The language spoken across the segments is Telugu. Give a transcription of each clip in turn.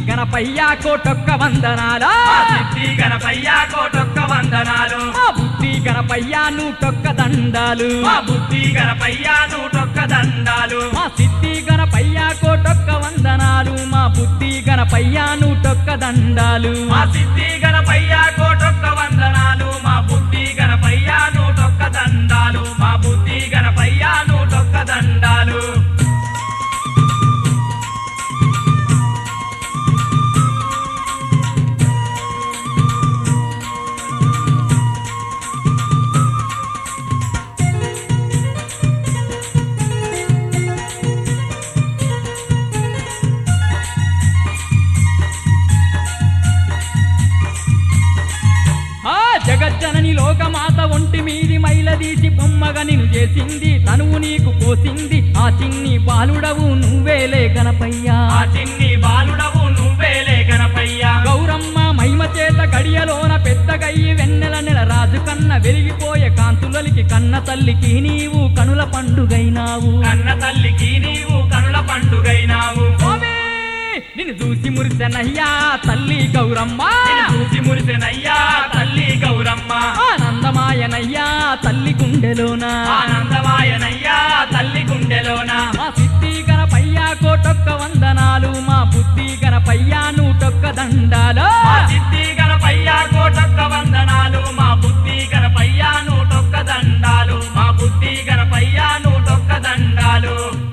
గణపయ్య కోటొక్క వందనాలు మా సిద్ధి గణపయ్య కోటొక్క వందనాలు మా బుద్ధి గణపయ్య నూటొక్క దండాలు మా బుద్ధి గణపయ్య నూటొక్క దండాలు మా సిద్ధి గణపయ్య కోటొక్క వందనాలు మా బుద్ధి గణపయ్య నూటొక్క దండాలు మా సిద్ధి గణపయ్య కోటొక్క వందనాలు మా బుద్ధి గణపయ్య నూటొక్క దండాలు మా బుద్ధి గణపయ్య నూటొక్క దండాలు ఆ జగజ్జనని లోకమాత ఒంటి మీది మైలదీసి బొమ్మగా నిన్ను చేసింది తనువు నీకు పోసింది ఆ చిన్ని బాలుడవు నువ్వేలే గణపయ్యా ఆ చిన్ని బాలుడవు నువ్వేలే గణపయ్య గౌరమ్మ మహిమ చేత గడియలోన పెద్దగయ్యి వెన్నెల నెల రాజు కన్న వెలిగిపోయే కాంతులలికి కన్న తల్లికి నీవు కనుల పండుగైనావు కన్న తల్లికి నీవు కనుల పండుగైనావు స్వామి, నిన్ను చూసి మురిసెనయ్యా తల్లి గౌరమ్మ నిన్ను చూసి మురిసెనయ్యా తల్లి గౌరమ్మ ఆనందమాయనయ్యా తల్లి గుండెలోన ఆనందమాయనయ్యా తల్లి గుండెలోన మా సిద్ధి గణపయ్య కోటొక్క వందనాలు మా బుద్ధి గణపయ్య నూటొక్క దండాలు మా సిద్ధి గణపయ్య కోటొక్క వందనాలు మా బుద్ధి గణపయ్య నూటొక్క దండాలు మా బుద్ధి గణపయ్య నూటొక్క దండాలు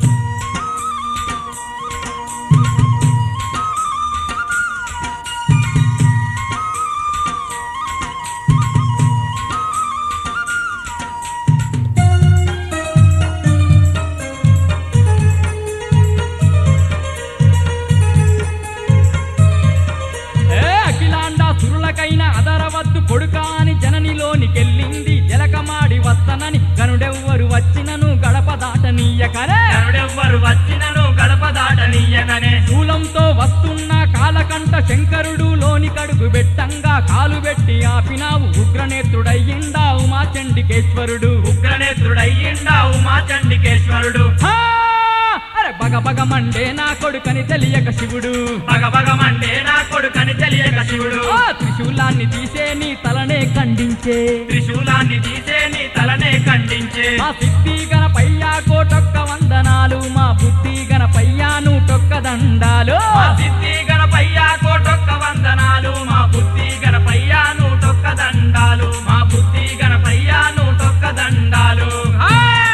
ఏ అఖిలాండ సురులకైన అదరవద్దు కొడుకాని జననిలోనికెళ్ళింది జలకమాడి వస్తనని గనుడెవ్వరు వచ్చినను గడప దాటనీయకరే ఎవడెవ్వరు వచ్చినను గడప దాటనీయననే శూలంతో వస్తున్న కాలకంట శంకరుడు లోని కడుగు బెట్టంగా కాలు పెట్టి ఆపినావు ఉగ్రనేత్రుడయ్యిండావు మా చండికేశ్వరుడు ఉగ్రనేత్రుడయ్యిండావు మా చండికేశ్వరుడు హా! అరే బగ బగ మండే నా కొడుకని తెలియక శివుడు భగభగమంటే నా కొడుకని తెలియక శివుడు ఆ త్రిశూలాన్ని తీసే నీ తలనే ఖండించే త్రిశూలాన్ని తీసే నీ తలనే ఖండించే మా సిద్ధి గణపయ్య కోటొక్క వందనాలు మా బుద్ధి గణపయ్య నూటొక్క దండాలు మా సిద్ధి గణపయ్య కోటొక్క వందనాలు మా బుద్ధి గణపయ్య నూటొక్క దండాలు మా బుద్ధి గణపయ్య నూటొక్క దండాలు ఆ!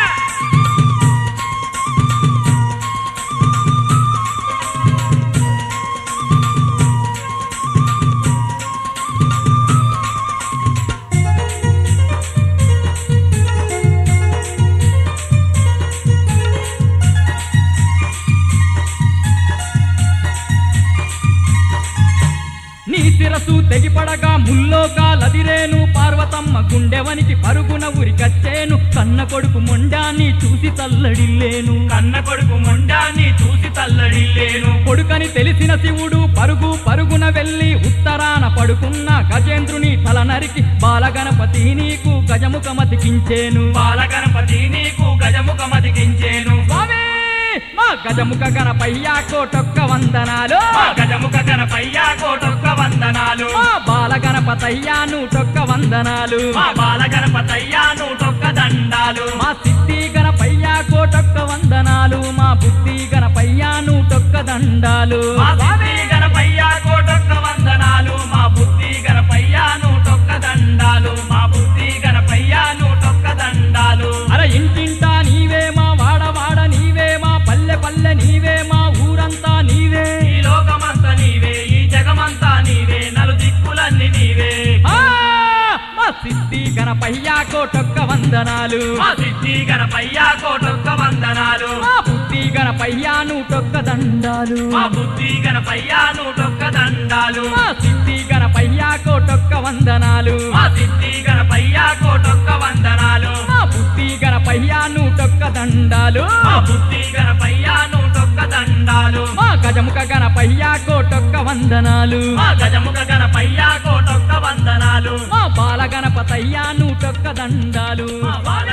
నీ శిరసు తెగిపడగా ముల్లోగా లదిరేను పార్వతమ్మ గుండెవనికి పరుగున ఉరికచ్చేను కన్న కొడుకు మొండాన్ని చూసి తల్లడిల్లేను కన్న కొడుకు మొండాన్ని చూసి తల్లడిల్లేను కొడుకని తెలిసిన శివుడు పరుగు పరుగున వెళ్ళి ఉత్తరాన పడుకున్న గజేంద్రుని తల నరికి బాలగణపతి నీకు గజముఖమతికించేను బాలగణపతి నీకు గజముఖమతికించేను స్వామి మా గజముఖ గణపయ్య కోటొక్క వందనాలు మా గజముఖ గణపయ్య కోటొక్క వందనాలు మా బాలగణపతయ్య నూటొక్క వందనాలు మా బాలగణపతయ్య నూటొక్క దండాలు మా సిద్ధి గణపయ్య కోటొక్క వందనాలు మా బుద్ధి గణపయ్య నూటొక్క దండాలు మా సిద్ధి గణపయ్య కోటొక్క వందనాలు మా బుద్ధి గణపయ్య నూటొక్క దండాలు మా బుద్ధి గణపయ్య నూటొక్క దండాలు అర ఇంటింటా నీవే మా వాడ వాడ నీవే మా పల్లె పల్లె నీవే మా ఊరంతా నీవే ఈ లోకమంతా నీవే ఈ జగమంతా నీవే నలు దిక్కులన్నీ నీవే ఆ! మా సిద్ధి గణపయ్య కోటొక్క వందనాలు మా సిద్ధి గణపయ్య కోటొక్క వందనాలు మా బుద్ధి గణపయ్య నూటొక్క దండాలు మా బుద్ధి గణపయ్య నూటొక్క దండాలు మా సిద్ధి గణపయ్య కోటొక్క వందనాలు మా సిద్ధి గణపయ్య కోటొక్క వందనాలు మా బుద్ధి గణపయ్య నూటొక్క దండాలు మా బుద్ధి గణపయ్య నూటొక్క దండాలు మా గజముఖ గణపయ్య కోటొక్క వందనాలు మా గజముఖ గణపయ్య కోటొక్క వందనాలు మా బాల గణపతయ్య నూటొక్క దండాలు మా బాల